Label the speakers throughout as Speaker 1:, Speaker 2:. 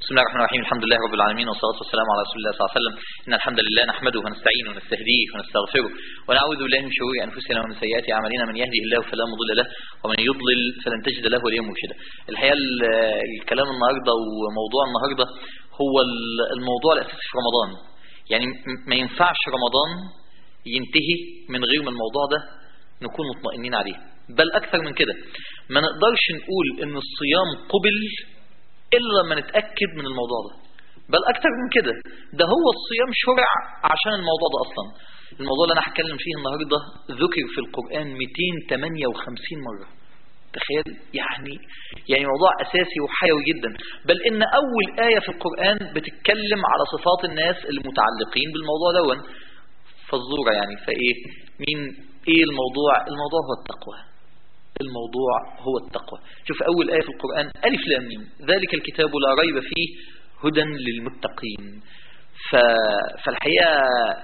Speaker 1: بسم الله الرحمن الرحيم الحمد لله رب العالمين والصلاة والسلام على رسول الله صلى الله عليه وسلم إن الحمد لله نحمده ونستعينه ونستهديه ونستغفره ونعوذ بالله من شرور أنفسنا ومن سيئات أعمالنا من يهده الله فلا مضل له ومن يضلل فلن تجد له وليا مرشدا الحقيقة الكلام النهاردة وموضوع النهاردة هو الموضوع الأساسي في رمضان يعني ما ينفعش رمضان ينتهي من غير ما الموضوع ده نكون مطمئنين عليه بل أكثر من كده ما نقدرش نقول إن الصيام قبل إلا لما نتأكد من الموضوع ده بل أكتر من كده ده هو الصيام شرع عشان الموضوع ده أصلا الموضوع اللي أنا هتكلم فيه النهاردة ذكر في القرآن 258 مرة تخيل يعني يعني موضوع أساسي وحيوي جدا بل إن أول آية في القرآن بتتكلم على صفات الناس المتعلقين بالموضوع دون فالزورة يعني فإيه مين إيه الموضوع الموضوع هو التقوى الموضوع هو التقوى شوف أول آية في القرآن ألف لام ميم ذلك الكتاب لا ريب فيه هدى للمتقين ف... فالحقيقة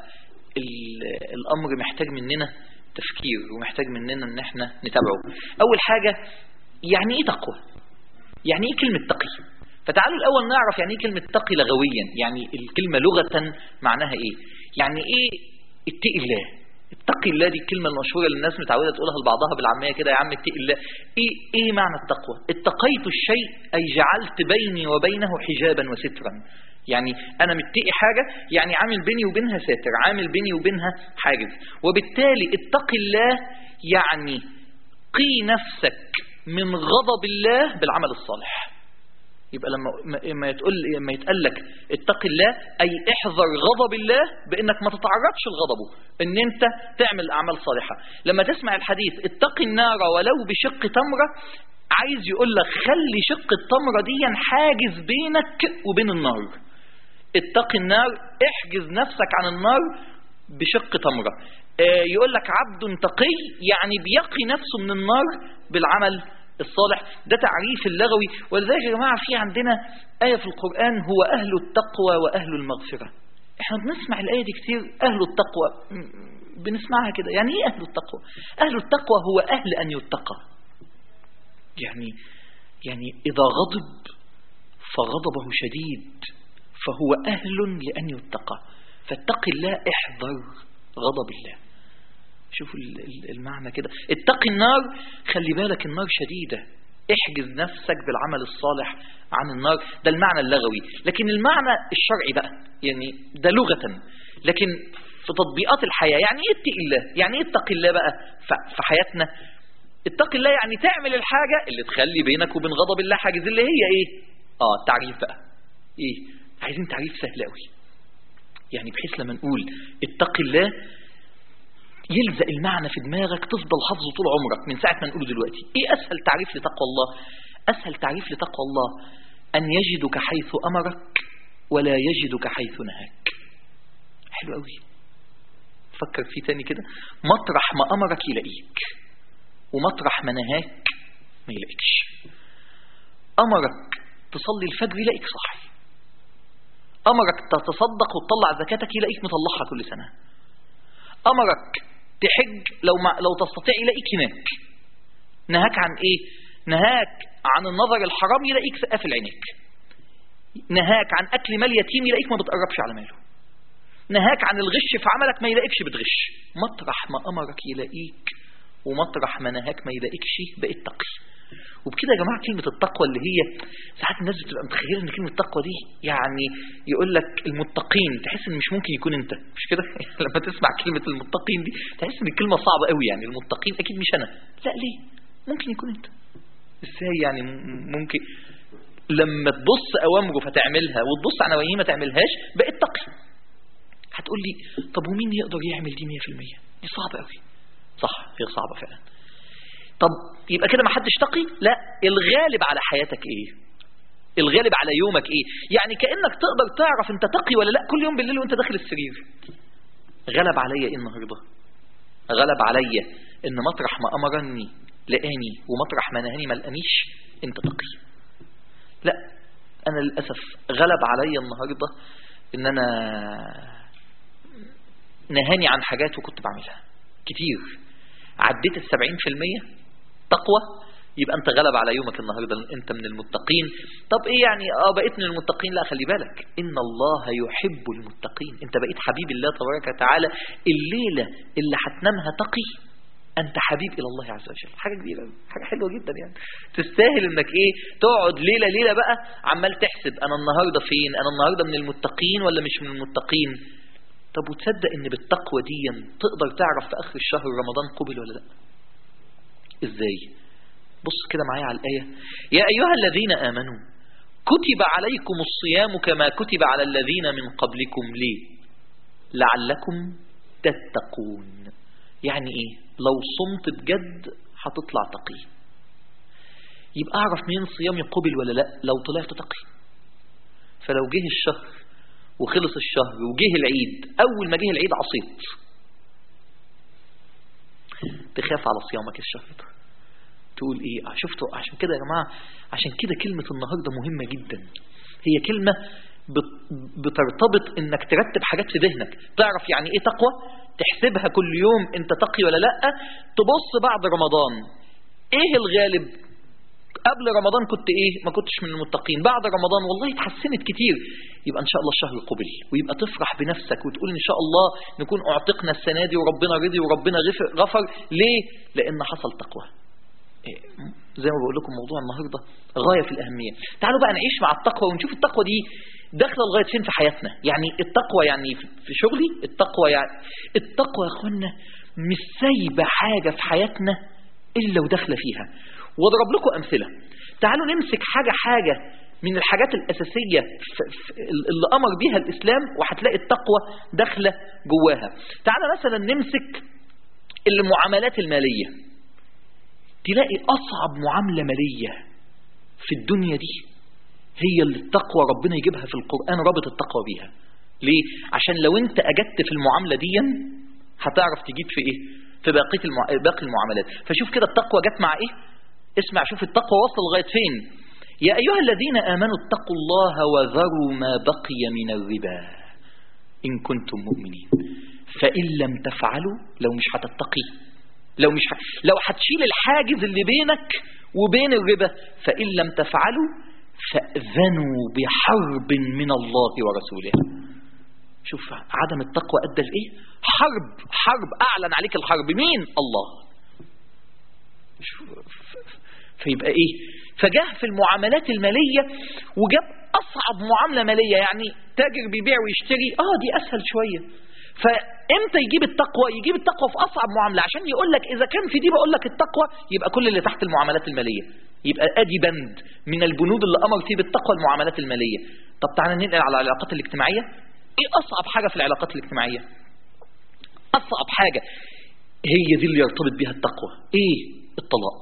Speaker 1: الأمر محتاج مننا تفكير ومحتاج مننا ان احنا نتابعه أول حاجة يعني ايه تقوى يعني ايه كلمة تقي فتعالوا الأول نعرف يعني ايه كلمة تقي لغويا يعني الكلمة لغة معناها ايه يعني ايه اتقي الله اتقي الله دي الكلمة المشهورة اللي الناس متعودة تقولها لبعضها بالعامية كده يا عم اتقي الله ايه ايه معنى التقوى اتقيت الشيء اي جعلت بيني وبينه حجابا وسترا يعني انا متقي حاجة يعني عامل بيني وبينها ساتر عامل بيني وبينها حاجز وبالتالي اتقي الله يعني قي نفسك من غضب الله بالعمل الصالح يبقى لما ما يتقول لما يتقال لك اتق الله اي احذر غضب الله بانك ما تتعرضش لغضبه ان انت تعمل اعمال صالحه لما تسمع الحديث اتق النار ولو بشق تمره عايز يقول لك خلي شق التمره دي حاجز بينك وبين النار اتق النار احجز نفسك عن النار بشق تمره يقول لك عبد تقي يعني بيقي نفسه من النار بالعمل الصالح ده تعريف اللغوي ولذلك يا جماعة في عندنا آية في القرآن هو أهل التقوى وأهل المغفرة احنا بنسمع الآية دي كتير أهل التقوى بنسمعها كده يعني ايه أهل التقوى أهل التقوى هو أهل أن يتقى يعني يعني إذا غضب فغضبه شديد فهو أهل لأن يتقى فاتق الله احذر غضب الله شوفوا المعنى كده اتقي النار خلي بالك النار شديدة احجز نفسك بالعمل الصالح عن النار ده المعنى اللغوي لكن المعنى الشرعي بقى يعني ده لغة لكن في تطبيقات الحياة يعني ايه اتقي الله يعني ايه اتقي الله بقى في حياتنا اتقي الله يعني تعمل الحاجة اللي تخلي بينك وبين غضب الله حاجز اللي هي ايه اه التعريف بقى ايه عايزين تعريف سهل قوي يعني بحيث لما نقول اتقي الله يلزق المعنى في دماغك تفضل حافظه طول عمرك من ساعة ما نقوله دلوقتي ايه اسهل تعريف لتقوى الله اسهل تعريف لتقوى الله ان يجدك حيث امرك ولا يجدك حيث نهاك حلو قوي فكر فيه تاني كده مطرح ما امرك يلاقيك ومطرح ما نهاك ما يلاقيكش امرك تصلي الفجر يلاقيك صاحي امرك تتصدق وتطلع زكاتك يلاقيك مطلعها كل سنه امرك تحج لو ما لو تستطيع يلاقيك هناك نهاك عن ايه نهاك عن النظر الحرام يلاقيك قافل عينيك نهاك عن اكل مال يتيم يلاقيك ما بتقربش على ماله نهاك عن الغش في عملك ما يلاقيكش بتغش مطرح ما امرك يلاقيك ومطرح ما نهاك ما يلاقيكش بقيت تقي وبكده يا جماعه كلمه التقوى اللي هي ساعات الناس بتبقى متخيله ان كلمه التقوى دي يعني يقول لك المتقين تحس ان مش ممكن يكون انت مش كده لما تسمع كلمه المتقين دي تحس ان الكلمه صعبه قوي يعني المتقين اكيد مش انا لا ليه ممكن يكون انت ازاي يعني ممكن لما تبص اوامره فتعملها وتبص على نواهيه ما تعملهاش بقيت تقي هتقول لي طب ومين يقدر يعمل دي 100% دي صعبه قوي صح هي صعبه فعلا طب يبقى كده ما حدش تقي لا الغالب على حياتك ايه الغالب على يومك ايه يعني كأنك تقدر تعرف انت تقي ولا لا كل يوم بالليل وانت داخل السرير غلب عليا ايه النهارده غلب عليا ان مطرح ما امرني لقاني ومطرح ما نهاني ما لقانيش انت تقي لا انا للاسف غلب عليا النهارده ان انا نهاني عن حاجات وكنت بعملها كتير عديت السبعين في المية تقوى يبقى انت غلب على يومك النهارده انت من المتقين طب ايه يعني اه بقيت من المتقين لا خلي بالك ان الله يحب المتقين انت بقيت حبيب الله تبارك وتعالى الليله اللي هتنامها تقي انت حبيب الى الله عز وجل حاجه كبيره حاجه حلوه جدا يعني تستاهل انك ايه تقعد ليله ليله بقى عمال تحسب انا النهارده فين انا النهارده من المتقين ولا مش من المتقين طب وتصدق ان بالتقوى دي تقدر تعرف في اخر الشهر رمضان قبل ولا لا ازاي بص كده معايا على الايه يا ايها الذين امنوا كتب عليكم الصيام كما كتب على الذين من قبلكم ليه لعلكم تتقون يعني ايه لو صمت بجد هتطلع تقي يبقى اعرف مين صيامي قبل ولا لا لو طلعت تقي فلو جه الشهر وخلص الشهر وجه العيد اول ما جه العيد عصيت تخاف على صيامك الشهر ده تقول ايه شفتوا عشان كده يا جماعة عشان كده كلمة النهاردة مهمة جدا هي كلمة بترتبط انك ترتب حاجات في ذهنك تعرف يعني ايه تقوى تحسبها كل يوم انت تقي ولا لا تبص بعد رمضان ايه الغالب قبل رمضان كنت ايه ما كنتش من المتقين بعد رمضان والله اتحسنت كتير يبقى ان شاء الله الشهر قبل ويبقى تفرح بنفسك وتقول ان شاء الله نكون اعتقنا السنه دي وربنا رضي وربنا غفر ليه لان حصل تقوى زي ما بقول لكم موضوع النهارده غايه في الاهميه تعالوا بقى نعيش مع التقوى ونشوف التقوى دي داخله لغايه فين في حياتنا يعني التقوى يعني في شغلي التقوى يعني التقوى يا اخوانا مش سايبه حاجه في حياتنا الا وداخله فيها واضرب لكم امثله تعالوا نمسك حاجه حاجه من الحاجات الأساسية اللي أمر بها الإسلام وهتلاقي التقوى داخلة جواها تعال مثلا نمسك المعاملات المالية تلاقي أصعب معاملة مالية في الدنيا دي هي اللي التقوى ربنا يجيبها في القرآن رابط التقوى بيها ليه؟ عشان لو انت أجدت في المعاملة دي هتعرف تجيب في ايه؟ في باقي المع... باقي المعاملات فشوف كده التقوى جت مع ايه؟ اسمع شوف التقوى وصل لغاية فين يا أيها الذين آمنوا اتقوا الله وذروا ما بقي من الربا إن كنتم مؤمنين فإن لم تفعلوا لو مش هتتقي لو مش ح... لو هتشيل الحاجز اللي بينك وبين الربا فإن لم تفعلوا فأذنوا بحرب من الله ورسوله شوف عدم التقوى أدى لإيه حرب حرب أعلن عليك الحرب مين الله فيبقى إيه فجاه في المعاملات المالية وجاب أصعب معاملة مالية يعني تاجر بيبيع ويشتري آه دي أسهل شوية فامتى يجيب التقوى يجيب التقوى في أصعب معاملة عشان يقول لك إذا كان في دي بقول لك التقوى يبقى كل اللي تحت المعاملات المالية يبقى ادي بند من البنود اللي امر فيه بالتقوى المعاملات الماليه طب تعالى ننقل على العلاقات الاجتماعيه ايه اصعب حاجه في العلاقات الاجتماعيه اصعب حاجه هي دي اللي يرتبط بها التقوى ايه الطلاق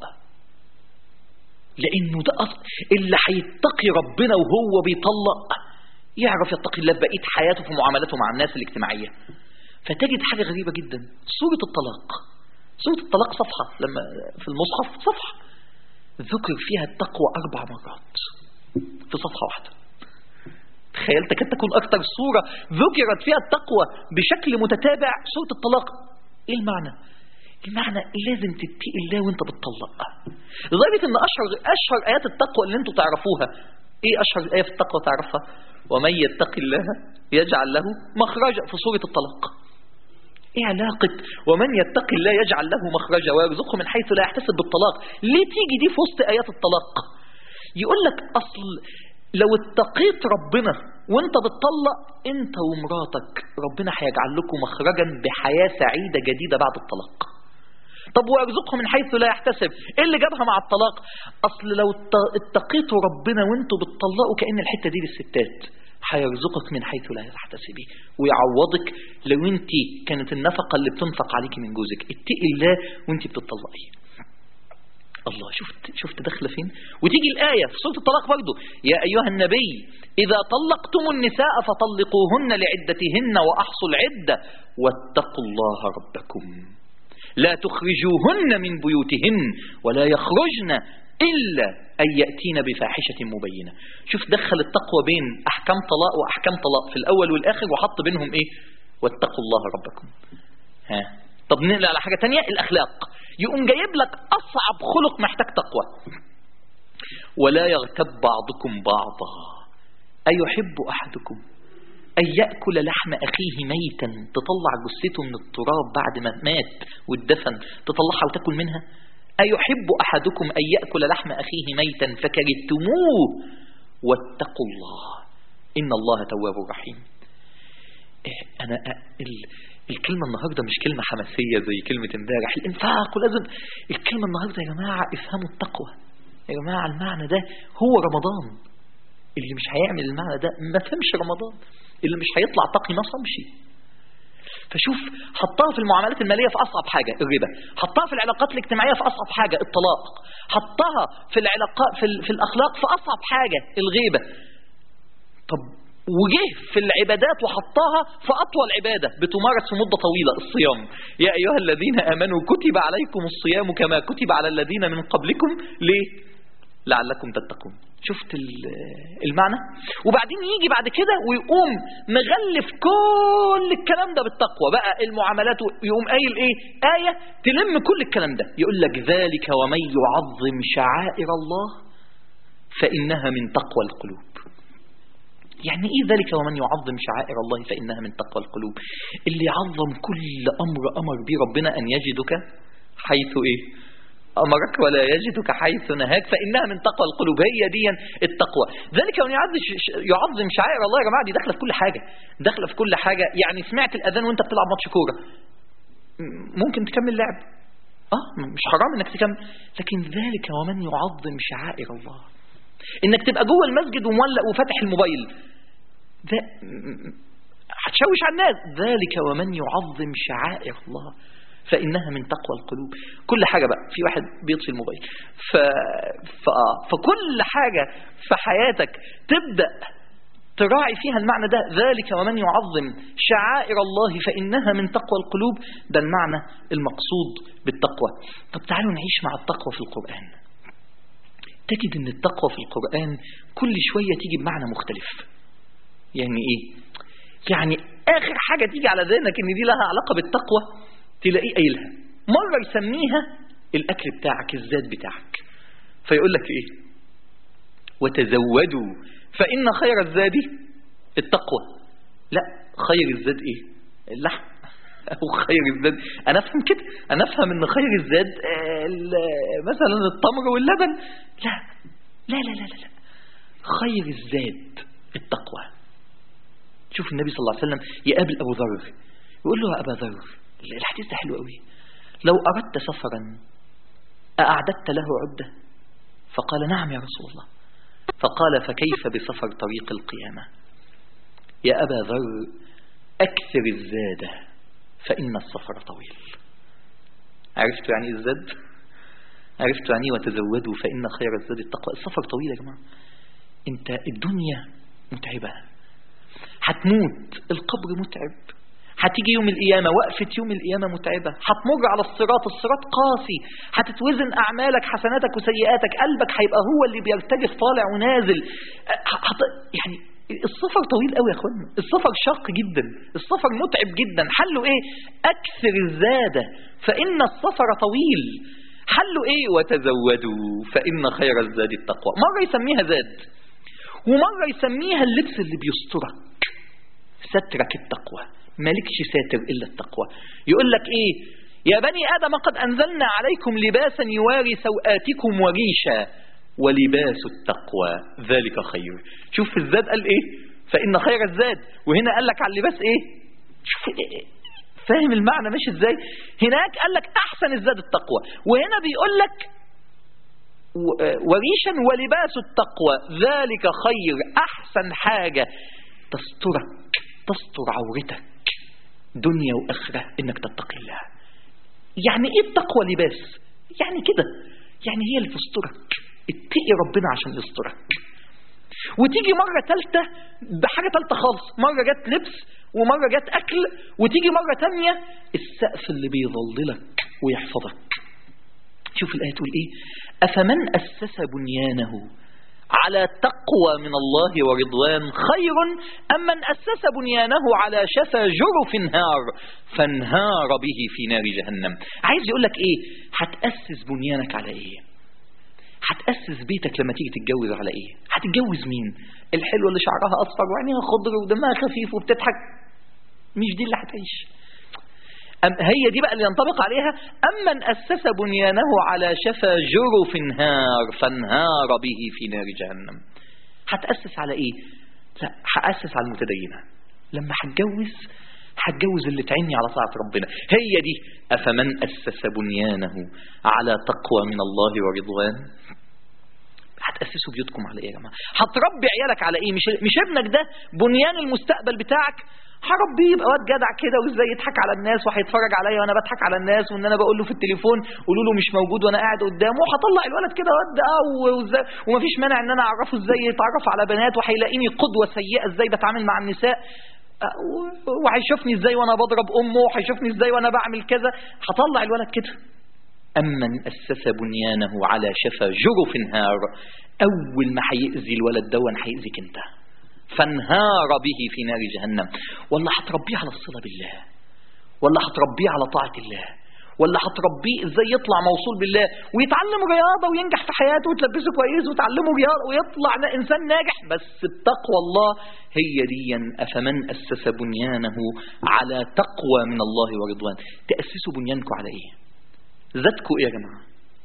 Speaker 1: لانه ده أصل اللي هيتقي ربنا وهو بيطلق يعرف يتقي الله بقيه حياته في معاملاته مع الناس الاجتماعيه فتجد حاجه غريبه جدا سوره الطلاق سوره الطلاق صفحه لما في المصحف صفحه ذكر فيها التقوى أربع مرات في صفحة واحدة تخيل تكاد تكون أكثر سورة ذكرت فيها التقوى بشكل متتابع سورة الطلاق إيه المعنى؟ المعنى لازم تتقي الله وانت بتطلق لدرجة ان اشهر اشهر ايات التقوى اللي انتوا تعرفوها ايه اشهر ايه في التقوى تعرفها ومن يتق الله يجعل له مخرجا في سورة الطلاق ايه علاقة ومن يتق الله يجعل له مخرجا ويرزقه من حيث لا يحتسب بالطلاق ليه تيجي دي في وسط ايات الطلاق يقول لك اصل لو اتقيت ربنا وانت بتطلق انت ومراتك ربنا هيجعل لكم مخرجا بحياة سعيدة جديدة بعد الطلاق طب ويرزقه من حيث لا يحتسب ايه اللي جابها مع الطلاق اصل لو اتقيتوا ربنا وانتوا بتطلقوا كأن الحتة دي للستات هيرزقك من حيث لا تحتسبي ويعوضك لو انت كانت النفقة اللي بتنفق عليك من جوزك اتقي الله وانت بتطلقي الله شفت شفت داخله فين وتيجي الآية في سورة الطلاق برضه يا أيها النبي إذا طلقتم النساء فطلقوهن لعدتهن وأحصوا العدة واتقوا الله ربكم لا تخرجوهن من بيوتهن ولا يخرجن إلا أن يأتين بفاحشة مبينة شوف دخل التقوى بين أحكام طلاق وأحكام طلاق في الأول والآخر وحط بينهم إيه واتقوا الله ربكم ها طب ننقل على حاجة تانية الأخلاق يقوم جايب لك أصعب خلق محتاج تقوى ولا يغتب بعضكم بعضا أيحب أحدكم أن يأكل لحم أخيه ميتا تطلع جثته من التراب بعد ما مات واتدفن تطلعها وتاكل منها أيحب أحدكم أن يأكل لحم أخيه ميتا فكرهتموه واتقوا الله إن الله تواب رحيم إيه أنا ال... الكلمة النهاردة مش كلمة حماسية زي كلمة امبارح الانفاق ولازم الكلمة النهاردة يا جماعة افهموا التقوى يا جماعة المعنى ده هو رمضان اللي مش هيعمل المعنى ده ما فهمش رمضان اللي مش هيطلع تقي ما صمش فشوف حطها في المعاملات المالية في أصعب حاجة الربا حطها في العلاقات الاجتماعية في أصعب حاجة الطلاق حطها في العلاقات في, ال... في الأخلاق في أصعب حاجة الغيبة طب وجه في العبادات وحطها في أطول عبادة بتمارس في مدة طويلة الصيام يا أيها الذين آمنوا كتب عليكم الصيام كما كتب على الذين من قبلكم ليه لعلكم تتقون شفت المعنى وبعدين يجي بعد كده ويقوم مغلف كل الكلام ده بالتقوى بقى المعاملات يقوم قايل ايه آية تلم كل الكلام ده يقول لك ذلك ومن يعظم شعائر الله فإنها من تقوى القلوب يعني ايه ذلك ومن يعظم شعائر الله فإنها من تقوى القلوب اللي يعظم كل أمر أمر به ربنا أن يجدك حيث ايه أمرك ولا يجدك حيث نهاك فإنها من تقوى القلوب هي دي التقوى ذلك ومن يعظم شعائر الله يا جماعة دي داخلة في كل حاجة داخلة في كل حاجة يعني سمعت الأذان وانت بتلعب ماتش كورة ممكن تكمل لعب اه مش حرام انك تكمل لكن ذلك ومن يعظم شعائر الله انك تبقى جوه المسجد ومولق وفاتح الموبايل ده هتشوش على الناس ذلك ومن يعظم شعائر الله فإنها من تقوى القلوب كل حاجة بقى في واحد بيطفي الموبايل ف... ف... فكل حاجة في حياتك تبدأ تراعي فيها المعنى ده ذلك ومن يعظم شعائر الله فإنها من تقوى القلوب ده المعنى المقصود بالتقوى طب تعالوا نعيش مع التقوى في القرآن تجد ان التقوى في القرآن كل شوية تيجي بمعنى مختلف يعني ايه يعني اخر حاجة تيجي على ذهنك ان دي لها علاقة بالتقوى تلاقيه قايلها مرة يسميها الاكل بتاعك الزاد بتاعك فيقول لك ايه وتزودوا فإن خير الزاد التقوى لا خير الزاد ايه اللحم او خير الزاد انا افهم كده انا افهم ان خير الزاد مثلا التمر واللبن لا لا لا لا لا خير الزاد التقوى شوف النبي صلى الله عليه وسلم يقابل ابو ذر يقول له يا ابا ذر الحديث ده حلو قوي لو اردت سفرا اعددت له عده فقال نعم يا رسول الله فقال فكيف بسفر طريق القيامه يا ابا ذر اكثر الزاد فإن السفر طويل عرفتوا يعني ايه الزاد عرفتوا يعني وتزودوا فإن خير الزاد التقوى السفر طويل يا جماعة انت الدنيا متعبة هتموت القبر متعب هتيجي يوم القيامة وقفة يوم القيامة متعبة هتمر على الصراط الصراط قاسي هتتوزن أعمالك حسناتك وسيئاتك قلبك هيبقى هو اللي بيرتجف طالع ونازل هت... يعني السفر طويل قوي يا اخوانا السفر شاق جدا السفر متعب جدا حله ايه اكثر الزادة فان السفر طويل حله ايه وتزودوا فان خير الزاد التقوى مرة يسميها زاد ومرة يسميها اللبس اللي بيسترك سترك التقوى مالكش ساتر الا التقوى يقول لك ايه يا بني ادم قد انزلنا عليكم لباسا يواري سوآتكم وريشا ولباس التقوى ذلك خير شوف في الزاد قال ايه فإن خير الزاد وهنا قال لك على اللباس ايه شوف إيه فاهم المعنى ماشي ازاي هناك قال لك احسن الزاد التقوى وهنا بيقول لك وريشا ولباس التقوى ذلك خير احسن حاجة تسترك تستر عورتك دنيا واخرة انك تتقي الله يعني ايه التقوى لباس يعني كده يعني هي اللي تسترك اتقي ربنا عشان يسترك وتيجي مرة تالتة بحاجة تالتة خالص مرة جت لبس ومرة جت أكل وتيجي مرة تانية السقف اللي بيظللك ويحفظك شوف الآية تقول إيه أفمن أسس بنيانه على تقوى من الله ورضوان خير أم من أسس بنيانه على شفا جرف نهار فانهار به في نار جهنم عايز يقول لك إيه هتأسس بنيانك على إيه هتأسس بيتك لما تيجي تتجوز على إيه هتتجوز مين الحلوة اللي شعرها أصفر وعينيها خضر ودمها خفيف وبتضحك مش دي اللي هتعيش أم هي دي بقى اللي ينطبق عليها أما من أسس بنيانه على شفا جرف نهار فانهار به في نار جهنم هتأسس على إيه لا هأسس على المتدينة لما هتجوز هتجوز اللي تعيني على طاعة ربنا هي دي أفمن أسس بنيانه على تقوى من الله ورضوان هتأسسوا بيوتكم على ايه يا جماعه هتربي عيالك على ايه مش مش ابنك ده بنيان المستقبل بتاعك هربيه يبقى واد جدع كده وازاي يضحك على الناس وهيتفرج عليا وانا بضحك على الناس وان انا بقول له في التليفون قولوا له مش موجود وانا قاعد قدامه وهطلع الولد كده واد اه وازاي ومفيش مانع ان انا اعرفه ازاي يتعرف على بنات وهيلاقيني قدوه سيئه ازاي بتعامل مع النساء وهيشوفني ازاي وانا بضرب امه وهيشوفني ازاي وانا بعمل كذا هطلع الولد كده أمن أسس بنيانه على شفا جرف نهار أول ما هيأذي الولد دون هيأذيك أنت فانهار به في نار جهنم ولا هتربيه على الصلة بالله ولا هتربيه على طاعة الله ولا هتربيه ازاي يطلع موصول بالله ويتعلم رياضة وينجح في حياته وتلبسه كويس وتعلمه رياضة ويطلع انسان ناجح بس بتقوى الله هي ديا افمن اسس بنيانه على تقوى من الله ورضوان تأسسوا بنيانكم على ايه ذاتكم ايه يا جماعة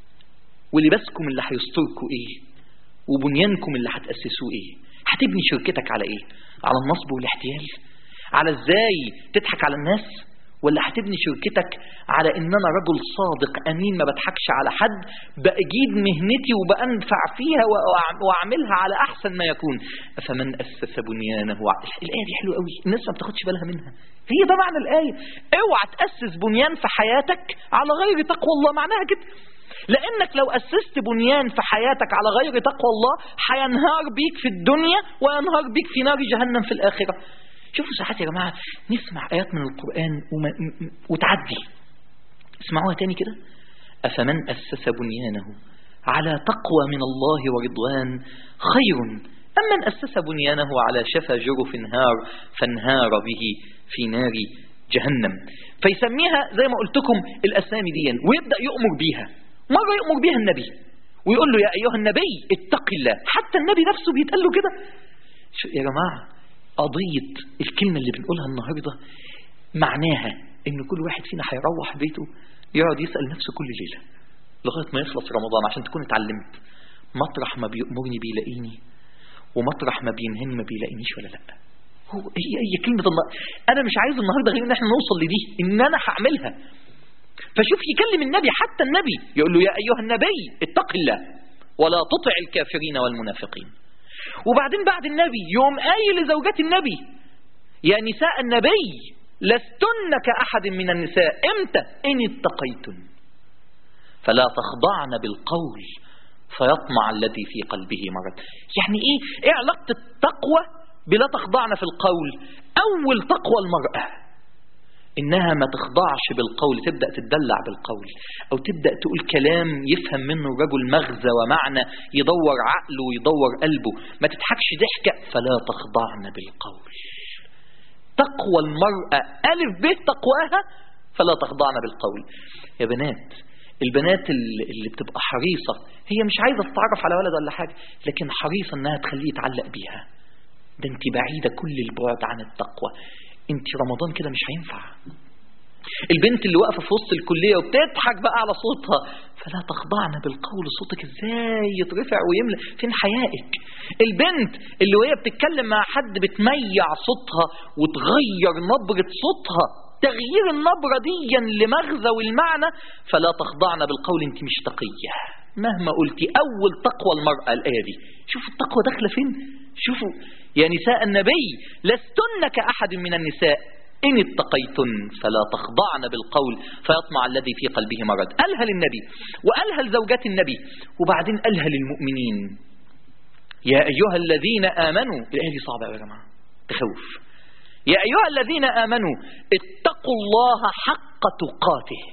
Speaker 1: ولباسكم اللي هيستركوا ايه وبنيانكم اللي هتأسسوه ايه هتبني شركتك على ايه على النصب والاحتيال على ازاي تضحك على الناس ولا هتبني شركتك على ان انا رجل صادق امين ما بضحكش على حد باجيد مهنتي وبانفع فيها واعملها على احسن ما يكون فمن اسس بنيانه الايه دي حلوه قوي الناس ما بتاخدش بالها منها هي ده معنى الايه اوعى تاسس بنيان في حياتك على غير تقوى الله معناها كده لانك لو اسست بنيان في حياتك على غير تقوى الله هينهار بيك في الدنيا وينهار بيك في نار جهنم في الاخره شوفوا ساعات يا جماعة نسمع آيات من القرآن وما وتعدي اسمعوها تاني كده أفمن أسس بنيانه على تقوى من الله ورضوان خير أم من أسس بنيانه على شفا جرف نهار فانهار به في نار جهنم فيسميها زي ما قلت لكم الأسامي دي ويبدأ يؤمر بيها مرة يؤمر بيها النبي ويقول له يا أيها النبي اتق الله حتى النبي نفسه بيتقال له كده يا جماعة قضية الكلمة اللي بنقولها النهاردة معناها ان كل واحد فينا هيروح بيته يقعد يسأل نفسه كل ليلة لغاية ما يخلص رمضان عشان تكون اتعلمت مطرح ما بيأمرني بيلاقيني ومطرح ما بينهني ما بيلاقينيش ولا لا هو هي هي كلمة الله أنا مش عايز النهاردة غير إن احنا نوصل لدي إن أنا هعملها فشوف يكلم النبي حتى النبي يقول له يا أيها النبي اتق الله ولا تطع الكافرين والمنافقين وبعدين بعد النبي يوم قايل لزوجات النبي يا نساء النبي لستن كأحد من النساء امتى إن اتقيتن فلا تخضعن بالقول فيطمع الذي في قلبه مرض يعني ايه ايه علاقة التقوى بلا تخضعن في القول اول تقوى المرأة انها ما تخضعش بالقول تبدأ تدلع بالقول او تبدأ تقول كلام يفهم منه الرجل مغزى ومعنى يدور عقله ويدور قلبه ما تضحكش ضحكة فلا تخضعن بالقول تقوى المرأة ألف به تقواها فلا تخضعن بالقول يا بنات البنات اللي بتبقى حريصة هي مش عايزة تتعرف على ولد ولا حاجة لكن حريصة انها تخليه يتعلق بيها ده انت بعيدة كل البعد عن التقوى انت رمضان كده مش هينفع البنت اللي واقفة في وسط الكلية وبتضحك بقى على صوتها فلا تخضعن بالقول صوتك ازاي يترفع ويملى فين حيائك البنت اللي وهي بتتكلم مع حد بتميع صوتها وتغير نبرة صوتها تغيير النبرة دي لمغزى والمعنى فلا تخضعن بالقول انت مش تقية مهما قلتي اول تقوى المرأة الآية دي شوفوا التقوى داخلة فين شوفوا يا نساء النبي لستن كأحد من النساء إن اتقيتن فلا تخضعن بالقول فيطمع الذي في قلبه مرض قالها للنبي وقالها لزوجات النبي وبعدين قالها للمؤمنين يا أيها الذين آمنوا الآية دي صعبة يا جماعة تخوف يا أيها الذين آمنوا اتقوا الله حق تقاته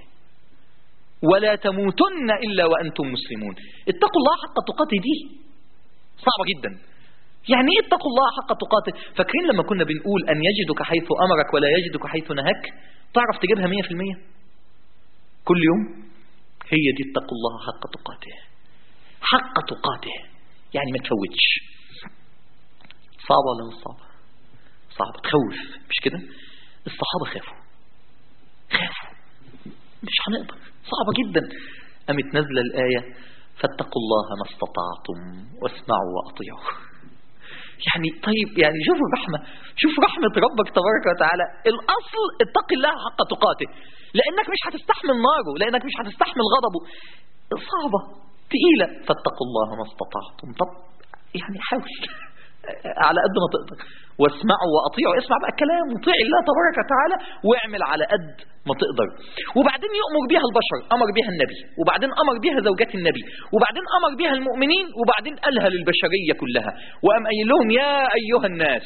Speaker 1: ولا تموتن إلا وأنتم مسلمون اتقوا الله حق تقاته دي صعبة جدا يعني ايه اتقوا الله حق تقاته فاكرين لما كنا بنقول ان يجدك حيث امرك ولا يجدك حيث نهاك تعرف تجيبها 100% كل يوم هي دي اتقوا الله حق تقاته حق تقاته يعني ما تفوتش صعبة ولا مش صعبة صعبة تخوف مش كده الصحابة خافوا خافوا مش هنقدر صعبة جدا قامت نازلة الآية فاتقوا الله ما استطعتم واسمعوا وأطيعوا يعني طيب يعني شوفوا الرحمة شوف رحمة ربك تبارك وتعالى الأصل اتق الله حق تقاته لأنك مش هتستحمل ناره لأنك مش هتستحمل غضبه صعبة تقيلة فاتقوا الله ما استطعتم طب يعني حاول على قد ما تقدر واسمعوا واطيعوا اسمع بقى الكلام وطيع الله تبارك وتعالى واعمل على قد ما تقدر وبعدين يأمر بها البشر أمر بها النبي وبعدين أمر بها زوجات النبي وبعدين أمر بها المؤمنين وبعدين قالها للبشرية كلها وأم قايل لهم يا أيها الناس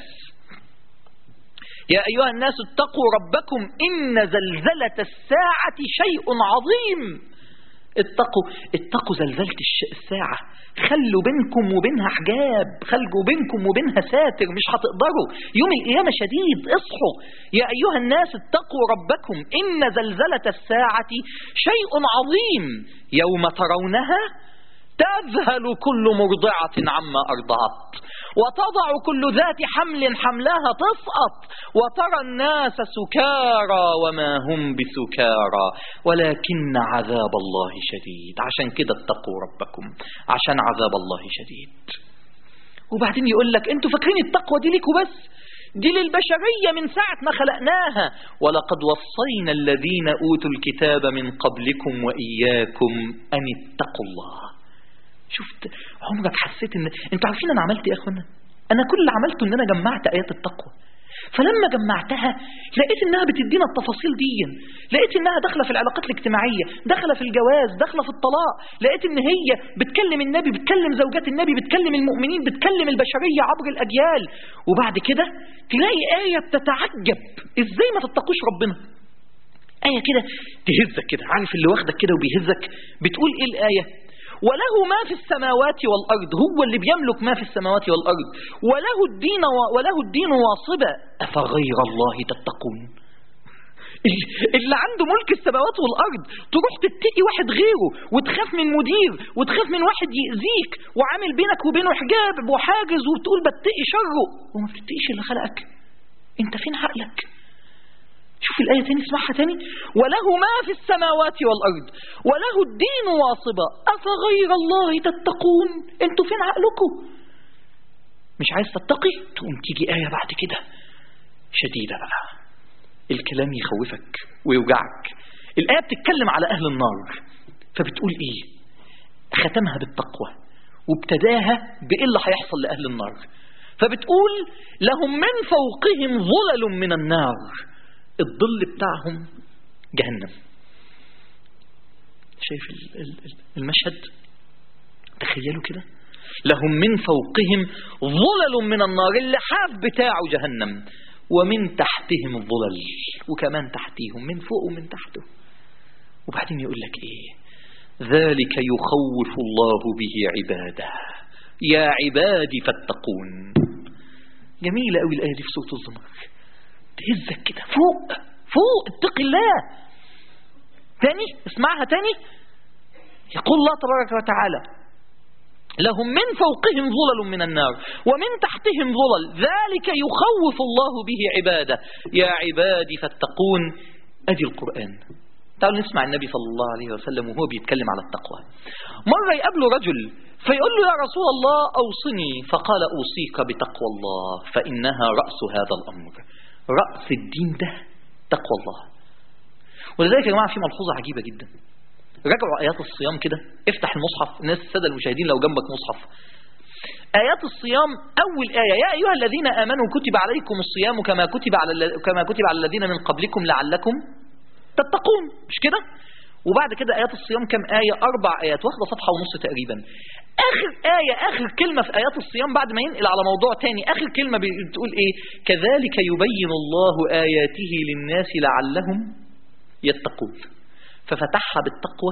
Speaker 1: يا أيها الناس اتقوا ربكم إن زلزلة الساعة شيء عظيم اتقوا اتقوا زلزلة الساعة خلوا بينكم وبينها حجاب خلوا بينكم وبينها ساتر مش هتقدروا يوم القيامة شديد اصحوا يا أيها الناس اتقوا ربكم إن زلزلة الساعة شيء عظيم يوم ترونها تذهل كل مرضعة عما أرضعت وتضع كل ذات حمل حملها تسقط وترى الناس سكارى وما هم بسكارى ولكن عذاب الله شديد عشان كده اتقوا ربكم عشان عذاب الله شديد وبعدين يقول لك انتوا فاكرين التقوى دي ليكوا بس دي للبشرية من ساعة ما خلقناها ولقد وصينا الذين أوتوا الكتاب من قبلكم وإياكم أن اتقوا الله شفت عمرك حسيت ان انتوا عارفين انا عملت ايه يا اخوانا انا كل اللي عملته ان انا جمعت ايات التقوى فلما جمعتها لقيت انها بتدينا التفاصيل دي لقيت انها داخله في العلاقات الاجتماعيه داخله في الجواز داخله في الطلاق لقيت ان هي بتكلم النبي بتكلم زوجات النبي بتكلم المؤمنين بتكلم البشريه عبر الاجيال وبعد كده تلاقي ايه بتتعجب ازاي ما تتقوش ربنا آية كده تهزك كده عارف اللي واخدك كده وبيهزك بتقول ايه الآية وله ما في السماوات والأرض هو اللي بيملك ما في السماوات والأرض وله الدين وله الدين واصبا أفغير الله تتقون اللي عنده ملك السماوات والأرض تروح تتقي واحد غيره وتخاف من مدير وتخاف من واحد يأذيك وعامل بينك وبينه حجاب وحاجز وبتقول بتقي شره وما بتتقيش اللي خلقك انت فين عقلك شوف الآية تاني اسمعها تاني وله ما في السماوات والأرض وله الدين واصبا أفغير الله تتقون انتوا فين عقلكم مش عايز تتقي تقوم تيجي آية بعد كده شديدة بقى الكلام يخوفك ويوجعك الآية بتتكلم على أهل النار فبتقول إيه ختمها بالتقوى وابتداها بإيه اللي هيحصل لأهل النار فبتقول لهم من فوقهم ظلل من النار الظل بتاعهم جهنم شايف المشهد تخيلوا كده لهم من فوقهم ظلل من النار اللحاف بتاعه جهنم ومن تحتهم ظلل وكمان تحتيهم من فوق ومن تحته وبعدين يقول لك ايه ذلك يخوف الله به عباده يا عبادي فاتقون جميلة قوي الآية دي في سورة الزمر تهزك كده فوق فوق اتق الله تاني اسمعها تاني يقول الله تبارك وتعالى لهم من فوقهم ظلل من النار ومن تحتهم ظلل ذلك يخوف الله به عباده يا عبادي فاتقون ادي القرآن تعالوا نسمع النبي صلى الله عليه وسلم وهو بيتكلم على التقوى مرة يقابله رجل فيقول له يا رسول الله أوصني فقال أوصيك بتقوى الله فإنها رأس هذا الأمر رأس الدين ده تقوى الله ولذلك يا جماعة في ملحوظة عجيبة جدا راجعوا آيات الصيام كده افتح المصحف الناس السادة المشاهدين لو جنبك مصحف آيات الصيام أول آية يا أيها الذين آمنوا كتب عليكم الصيام كما كتب على كما كتب على الذين من قبلكم لعلكم تتقون مش كده وبعد كده آيات الصيام كم آية أربع آيات واخدة صفحة ونص تقريبا آخر آية آخر كلمة في آيات الصيام بعد ما ينقل على موضوع تاني آخر كلمة بتقول إيه كذلك يبين الله آياته للناس لعلهم يتقون ففتحها بالتقوى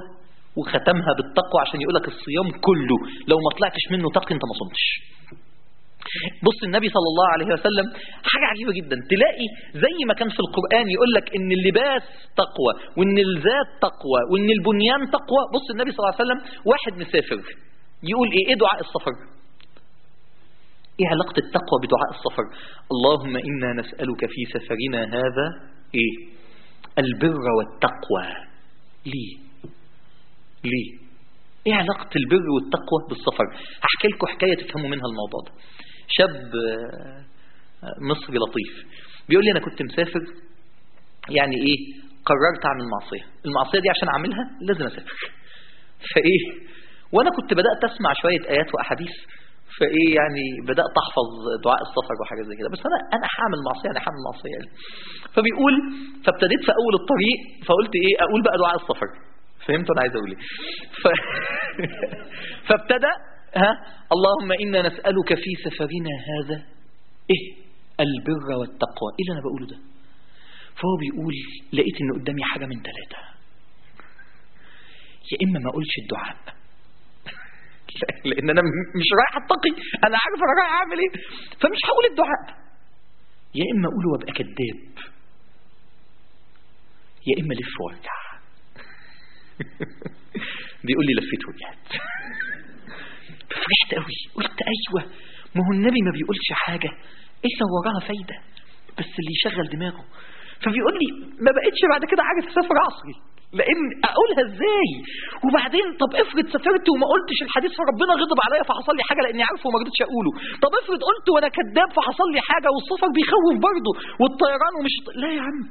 Speaker 1: وختمها بالتقوى عشان يقولك الصيام كله لو ما طلعتش منه تقي انت ما صمتش بص النبي صلى الله عليه وسلم حاجة عجيبة جدا تلاقي زي ما كان في القرآن يقول لك ان اللباس تقوى وان الذات تقوى وان البنيان تقوى بص النبي صلى الله عليه وسلم واحد مسافر يقول ايه ايه دعاء السفر ايه علاقة التقوى بدعاء السفر اللهم انا نسألك في سفرنا هذا ايه البر والتقوى ليه ليه ايه علاقة البر والتقوى بالسفر هحكي لكم حكاية تفهموا منها الموضوع ده شاب مصري لطيف بيقول لي انا كنت مسافر يعني ايه قررت اعمل معصية المعصية دي عشان اعملها لازم اسافر فايه وانا كنت بدأت اسمع شوية ايات واحاديث فايه يعني بدأت احفظ دعاء السفر وحاجة زي كده بس انا انا هعمل معصية انا هعمل معصية يعني. فبيقول فابتديت في اول الطريق فقلت ايه اقول بقى دعاء السفر فهمتوا انا عايز اقول ايه ف... فابتدأ ها اللهم إنا نسألك في سفرنا هذا إيه البر والتقوى إيه اللي أنا بقوله ده فهو بيقول لقيت إن قدامي حاجة من ثلاثة يا إما ما أقولش الدعاء لأن أنا مش رايح أتقي أنا عارف أنا رايح أعمل إيه فمش هقول الدعاء يا إما أقوله وأبقى كذاب يا إما ألف وأرجع بيقول لي لفيت ورجعت فرحت قوي قلت ايوه ما هو النبي ما بيقولش حاجة الا وراها فايدة بس اللي يشغل دماغه فبيقول لي ما بقتش بعد كده عارف اسافر عصري لان اقولها ازاي وبعدين طب افرض سافرت وما قلتش الحديث فربنا غضب عليا فحصل لي حاجه لاني عارفه وما رضيتش اقوله طب افرض قلت وانا كذاب فحصل لي حاجه والسفر بيخوف برضه والطيران ومش لا يا عم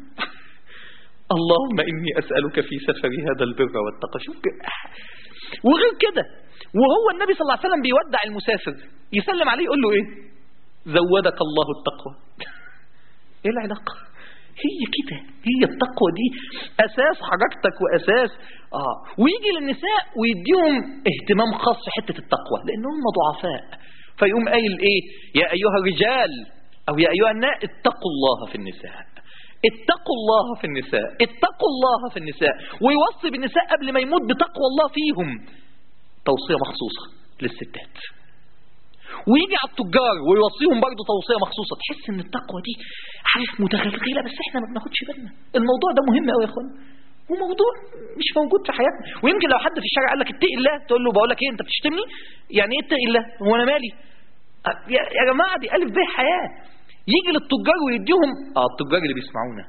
Speaker 1: اللهم اني اسالك في سفري هذا البر والتقى شوف وغير كده وهو النبي صلى الله عليه وسلم بيودع المسافر يسلم عليه يقول له ايه زودك الله التقوى ايه العلاقة هي كده هي التقوى دي اساس حركتك واساس اه ويجي للنساء ويديهم اهتمام خاص في حتة التقوى لانهم ضعفاء فيقوم قايل ايه يا ايها الرجال او يا ايها الناس اتقوا الله في النساء اتقوا الله في النساء اتقوا الله في النساء ويوصي بالنساء قبل ما يموت بتقوى الله فيهم توصية مخصوصة للستات ويجي على التجار ويوصيهم برضه توصية مخصوصة تحس ان التقوى دي عارف متغلغلة بس احنا ما بناخدش بالنا الموضوع ده مهم قوي يا اخوان وموضوع مش موجود في حياتنا ويمكن لو حد في الشارع قال لك اتقي الله تقول له بقول لك ايه انت بتشتمني يعني ايه اتقي الله هو انا مالي يا جماعه دي الف ب حياه يجي للتجار ويديهم اه التجار اللي بيسمعونا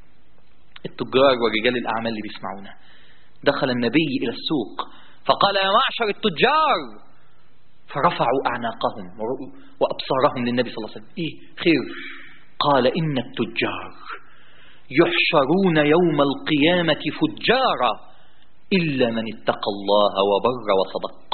Speaker 1: التجار ورجال الاعمال اللي بيسمعونا دخل النبي الى السوق فقال يا معشر التجار فرفعوا أعناقهم وأبصارهم للنبي صلى الله عليه وسلم إيه خير قال إن التجار يحشرون يوم القيامة فجارا إلا من اتقى الله وبر وصدق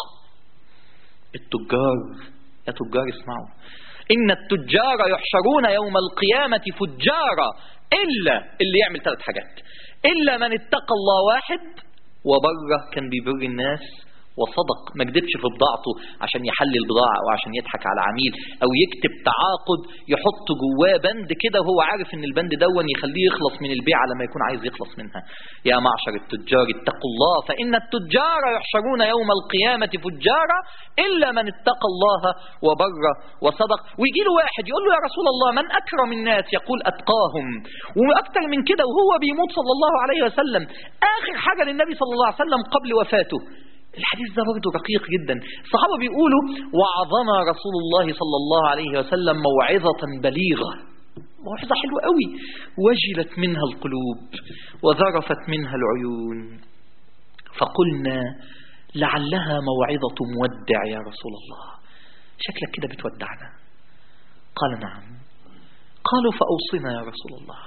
Speaker 1: التجار يا تجار اسمعوا إن التجار يحشرون يوم القيامة فجارا إلا اللي يعمل ثلاث حاجات إلا من اتقى الله واحد وبره كان بيبر الناس وصدق ما كدبش في بضاعته عشان يحلل بضاعة أو عشان يضحك على عميل أو يكتب تعاقد يحط جواه بند كده وهو عارف إن البند دون يخليه يخلص من البيعة لما يكون عايز يخلص منها يا معشر التجار اتقوا الله فإن التجار يحشرون يوم القيامة فجارا إلا من اتقى الله وبر وصدق ويجي له واحد يقول له يا رسول الله من أكرم الناس يقول أتقاهم وأكثر من كده وهو بيموت صلى الله عليه وسلم آخر حاجة للنبي صلى الله عليه وسلم قبل وفاته الحديث ده برضه رقيق جدا الصحابة بيقولوا وعظنا رسول الله صلى الله عليه وسلم موعظة بليغة موعظة حلوة قوي وجلت منها القلوب وذرفت منها العيون فقلنا لعلها موعظة مودع يا رسول الله شكلك كده بتودعنا قال نعم قالوا فأوصنا يا رسول الله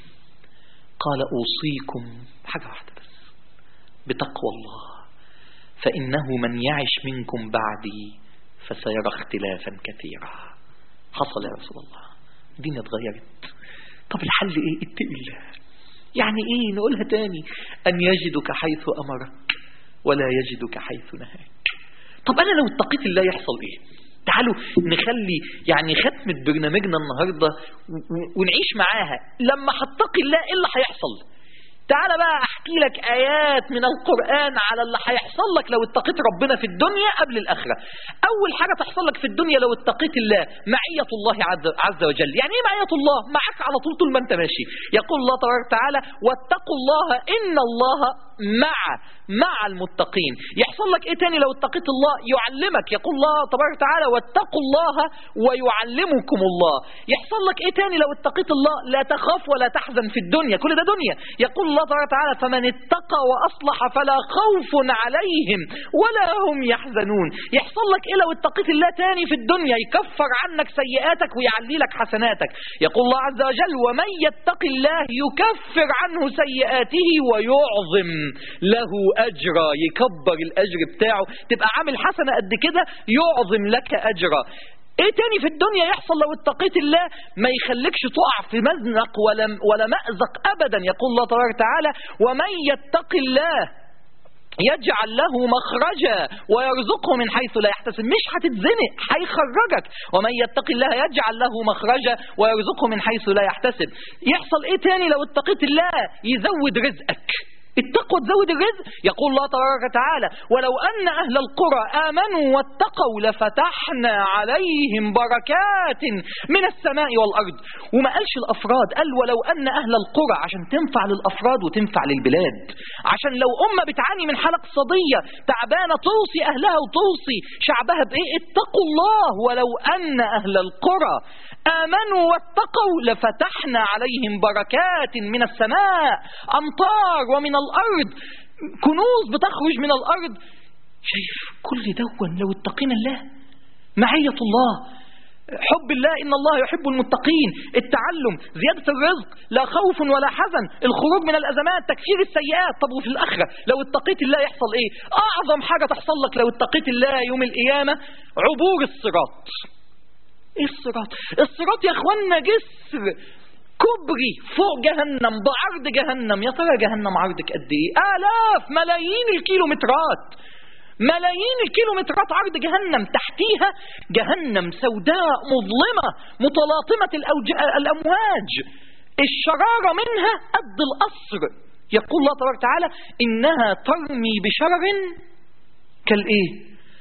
Speaker 1: قال أوصيكم حاجة واحدة بس بتقوى الله فإنه من يعش منكم بعدي فسيرى اختلافا كثيرا حصل يا رسول الله الدنيا اتغيرت طب الحل ايه اتقي الله يعني ايه نقولها تاني ان يجدك حيث امرك ولا يجدك حيث نهاك طب انا لو اتقيت الله يحصل ايه تعالوا نخلي يعني ختمة برنامجنا النهاردة ونعيش معاها لما هتقي الله ايه اللي هيحصل تعال بقى احكي لك ايات من القرآن على اللي هيحصل لك لو اتقيت ربنا في الدنيا قبل الاخرة اول حاجة تحصل لك في الدنيا لو اتقيت الله معية الله عز- عز وجل يعني ايه معية الله معك على طول طول ما انت ماشي يقول الله تبارك وتعالى واتقوا الله ان الله مع مع المتقين يحصل لك ايه تاني لو اتقيت الله يعلمك يقول الله تبارك وتعالى واتقوا الله ويعلمكم الله يحصل لك ايه تاني لو اتقيت الله لا تخاف ولا تحزن في الدنيا كل ده دنيا يقول الله تبارك وتعالى فمن اتقى واصلح فلا خوف عليهم ولا هم يحزنون يحصل لك ايه لو اتقيت الله تاني في الدنيا يكفر عنك سيئاتك ويعلي لك حسناتك يقول الله عز وجل ومن يتق الله يكفر عنه سيئاته ويعظم له اجرا يكبر الاجر بتاعه تبقى عامل حسنه قد كده يعظم لك اجرا ايه تاني في الدنيا يحصل لو اتقيت الله ما يخليكش تقع في مزنق ولا ولا مأزق ابدا يقول الله تبارك وتعالى ومن يتق الله يجعل له مخرجا ويرزقه من حيث لا يحتسب مش هتتزنق هيخرجك ومن يتق الله يجعل له مخرجا ويرزقه من حيث لا يحتسب يحصل ايه تاني لو اتقيت الله يزود رزقك التقوى تزود الرزق يقول الله تبارك وتعالى ولو أن أهل القرى آمنوا واتقوا لفتحنا عليهم بركات من السماء والأرض وما قالش الأفراد قال ولو أن أهل القرى عشان تنفع للأفراد وتنفع للبلاد عشان لو أمة بتعاني من حالة اقتصادية تعبانة توصي أهلها وتوصي شعبها بإيه اتقوا الله ولو أن أهل القرى آمنوا واتقوا لفتحنا عليهم بركات من السماء أمطار ومن الأرض كنوز بتخرج من الأرض شايف كل دون لو اتقينا الله معية الله حب الله إن الله يحب المتقين التعلم زيادة الرزق لا خوف ولا حزن الخروج من الأزمات تكفير السيئات طب وفي الآخرة لو اتقيت الله يحصل إيه أعظم حاجة تحصل لك لو اتقيت الله يوم القيامة عبور الصراط ايه الصراط الصراط يا اخوانا جسر كبري فوق جهنم بعرض جهنم يا ترى جهنم عرضك قد ايه الاف ملايين الكيلومترات ملايين الكيلومترات عرض جهنم تحتيها جهنم سوداء مظلمة متلاطمة الأوج... الأمواج الشرارة منها قد القصر يقول الله تبارك وتعالى إنها ترمي بشرر كالإيه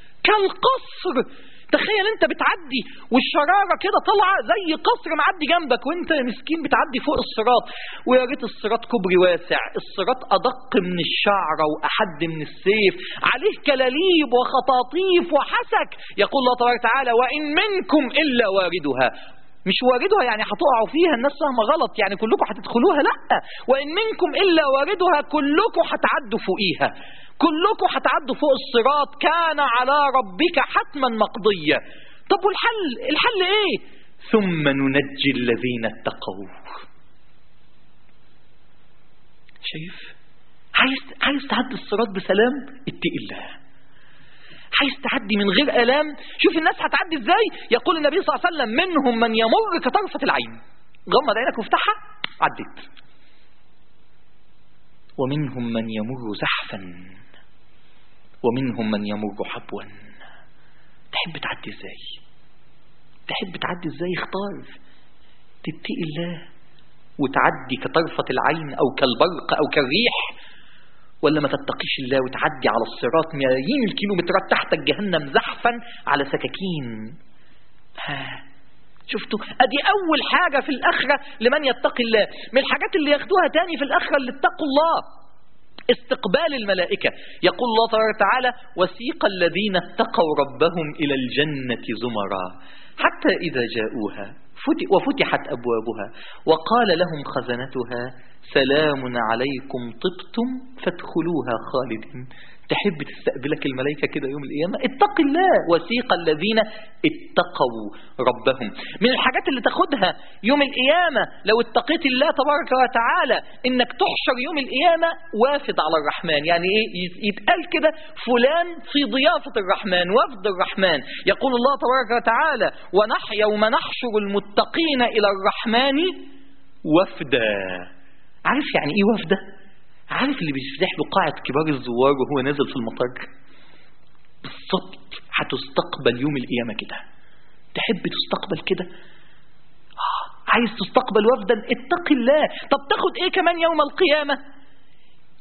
Speaker 1: كالقصر تخيل انت بتعدي والشراره كده طالعه زي قصر معدي جنبك وانت مسكين بتعدي فوق الصراط ويا ريت الصراط كوبري واسع الصراط ادق من الشعره واحد من السيف عليه كلاليب وخطاطيف وحسك يقول الله تبارك وتعالى وان منكم الا واردها مش واردها يعني هتقعوا فيها الناس فاهمه غلط يعني كلكم هتدخلوها لا وان منكم الا واردها كلكم هتعدوا فوقيها كلكم هتعدوا فوق الصراط كان على ربك حتما مقضية طب والحل الحل ايه ثم ننجي الذين اتقوا شايف عايز عايز تعدي الصراط بسلام اتق الله عايز تعدي من غير آلام شوف الناس هتعدي ازاي يقول النبي صلى الله عليه وسلم منهم من يمر كطرفة العين غمض عينك وافتحها عديت ومنهم من يمر زحفا ومنهم من يمر حبوا تحب تعدي ازاي تحب تعدي ازاي اختار تتقي الله وتعدي كطرفة العين او كالبرق او كالريح ولا ما تتقيش الله وتعدي على الصراط ملايين الكيلومترات تحتك جهنم زحفا على سكاكين ها شفتوا ادي اول حاجة في الاخرة لمن يتقي الله من الحاجات اللي ياخدوها تاني في الاخرة اللي اتقوا الله استقبال الملائكة يقول الله تبارك وتعالى وسيق الذين اتقوا ربهم إلى الجنة زمرا حتى إذا جاءوها وفتحت أبوابها وقال لهم خزنتها سلام عليكم طبتم فادخلوها خالدين تحب تستقبلك الملائكة كده يوم القيامة اتق الله وسيق الذين اتقوا ربهم من الحاجات اللي تاخدها يوم القيامة لو اتقيت الله تبارك وتعالى انك تحشر يوم القيامة وافد على الرحمن يعني ايه يتقال كده فلان في ضيافة الرحمن وفد الرحمن يقول الله تبارك وتعالى ونح يوم نحشر المتقين الى الرحمن وفدا عارف يعني ايه وفده عارف اللي بيفتح له قاعة كبار الزوار وهو نازل في المطار بالظبط هتستقبل يوم القيامة كده تحب تستقبل كده آه. عايز تستقبل وفدا اتق الله طب تاخد ايه كمان يوم القيامة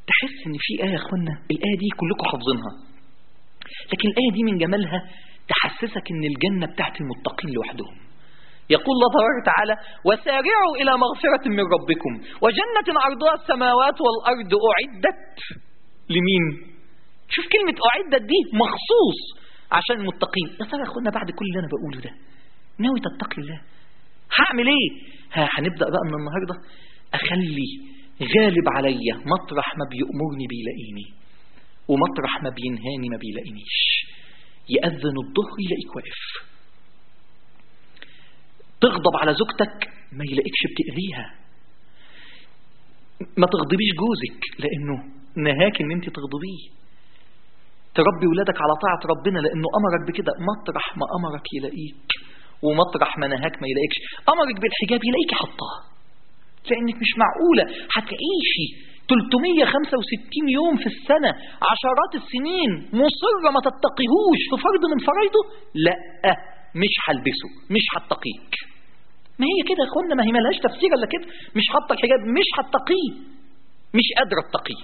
Speaker 1: تحس ان في آية يا اخوانا الآية دي كلكم حافظينها لكن الآية دي من جمالها تحسسك ان الجنة بتاعت المتقين لوحدهم يقول الله تبارك وتعالى وسارعوا إلى مغفرة من ربكم وجنة عرضها السماوات والأرض أعدت لمين شوف كلمة أعدت دي مخصوص عشان المتقين يا ترى يا اخوانا بعد كل اللي أنا بقوله ده ناوي تتقي الله هعمل ايه ها هنبدأ بقى من النهاردة أخلي غالب عليا مطرح ما بيأمرني بيلاقيني ومطرح ما بينهاني ما بيلاقينيش يأذن الظهر يلاقيك واقف تغضب على زوجتك ما يلاقيكش بتأذيها ما تغضبيش جوزك لأنه نهاك ان انت تغضبيه تربي ولادك على طاعة ربنا لأنه أمرك بكده مطرح ما أمرك يلاقيك ومطرح ما نهاك ما يلاقيكش أمرك بالحجاب يلاقيك حطها لأنك مش معقولة هتعيشي 365 يوم في السنة عشرات السنين مصرة ما تتقيهوش في فرض من فرائضه لا مش هلبسه مش هتقيك ما هي كده يا اخوانا ما هي ملهاش تفسير الا كده مش حاطه الحجاب مش هتقيه مش قادره تقيه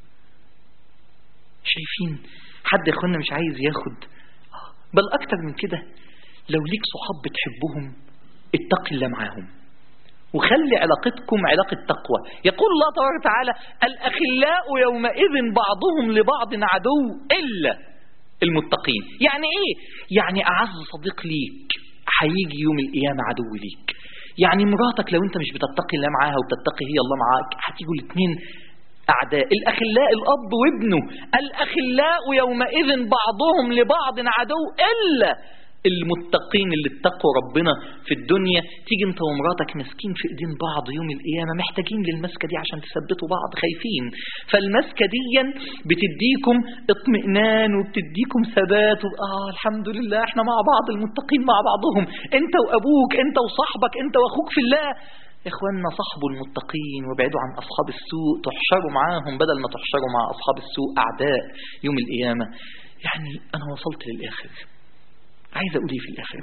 Speaker 1: شايفين حد يا اخوانا مش عايز ياخد بل اكتر من كده لو ليك صحاب بتحبهم اتق الله معاهم وخلي علاقتكم علاقة تقوى يقول الله تبارك وتعالى الأخلاء يومئذ بعضهم لبعض عدو إلا المتقين يعني إيه؟ يعني أعز صديق ليك هيجي يوم القيامة عدو ليك يعني مراتك لو أنت مش بتتقي الله معاها وبتتقي هي الله معاك هتيجوا الاثنين أعداء الأخلاء الأب وابنه الأخلاء يومئذ بعضهم لبعض عدو إلا المتقين اللي اتقوا ربنا في الدنيا تيجي انت ومراتك ماسكين في ايدين بعض يوم القيامه محتاجين للمسكه دي عشان تثبتوا بعض خايفين فالمسكه دي بتديكم اطمئنان وبتديكم ثبات اه الحمد لله احنا مع بعض المتقين مع بعضهم انت وابوك انت وصاحبك انت واخوك في الله يا اخواننا صاحبوا المتقين وابعدوا عن اصحاب السوء تحشروا معاهم بدل ما تحشروا مع اصحاب السوء اعداء يوم القيامه يعني انا وصلت للاخر عايز أقول إيه في الآخر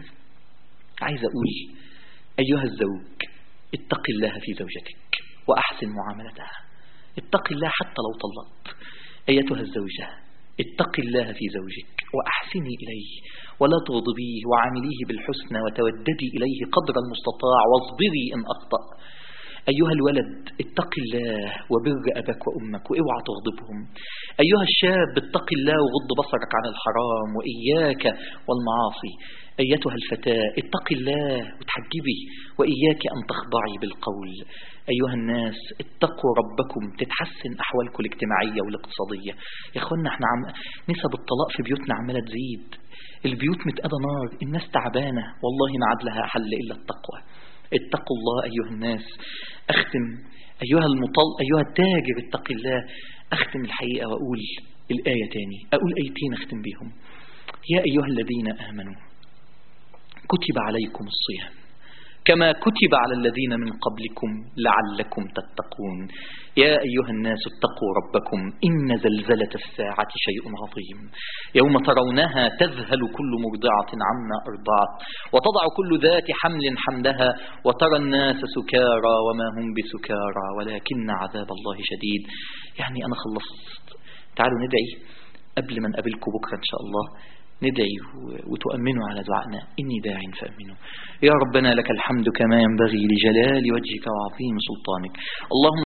Speaker 1: عايز أقول أيها الزوج اتق الله في زوجتك وأحسن معاملتها اتق الله حتى لو طلقت أيتها الزوجة اتق الله في زوجك وأحسني إليه ولا تغضبيه وعامليه بالحسنى وتوددي إليه قدر المستطاع واصبري إن أخطأ أيها الولد اتق الله وبر أباك وأمك واوعى تغضبهم أيها الشاب اتق الله وغض بصرك عن الحرام وإياك والمعاصي أيتها الفتاة اتق الله وتحجبي وإياك أن تخضعي بالقول أيها الناس اتقوا ربكم تتحسن أحوالكم الاجتماعية والاقتصادية يا أخوانا احنا عم نسب الطلاق في بيوتنا عمالة تزيد البيوت متقادة نار الناس تعبانة والله ما عاد لها حل إلا التقوى اتقوا الله أيها الناس أختم أيها المطل أيها التاجر اتق الله أختم الحقيقة وأقول الآية تاني أقول آيتين أختم بيهم يا أيها الذين آمنوا كتب عليكم الصيام كما كتب على الذين من قبلكم لعلكم تتقون يا أيها الناس اتقوا ربكم إن زلزلة الساعة شيء عظيم يوم ترونها تذهل كل مرضعة عما أرضعت وتضع كل ذات حمل حملها وترى الناس سكارى وما هم بسكارى ولكن عذاب الله شديد يعني أنا خلصت تعالوا ندعي قبل ما نقابلكم بكرة إن شاء الله ندعي وتؤمنوا على دعائنا إني داع فأمنوا يا ربنا لك الحمد كما ينبغي لجلال وجهك وعظيم سلطانك اللهم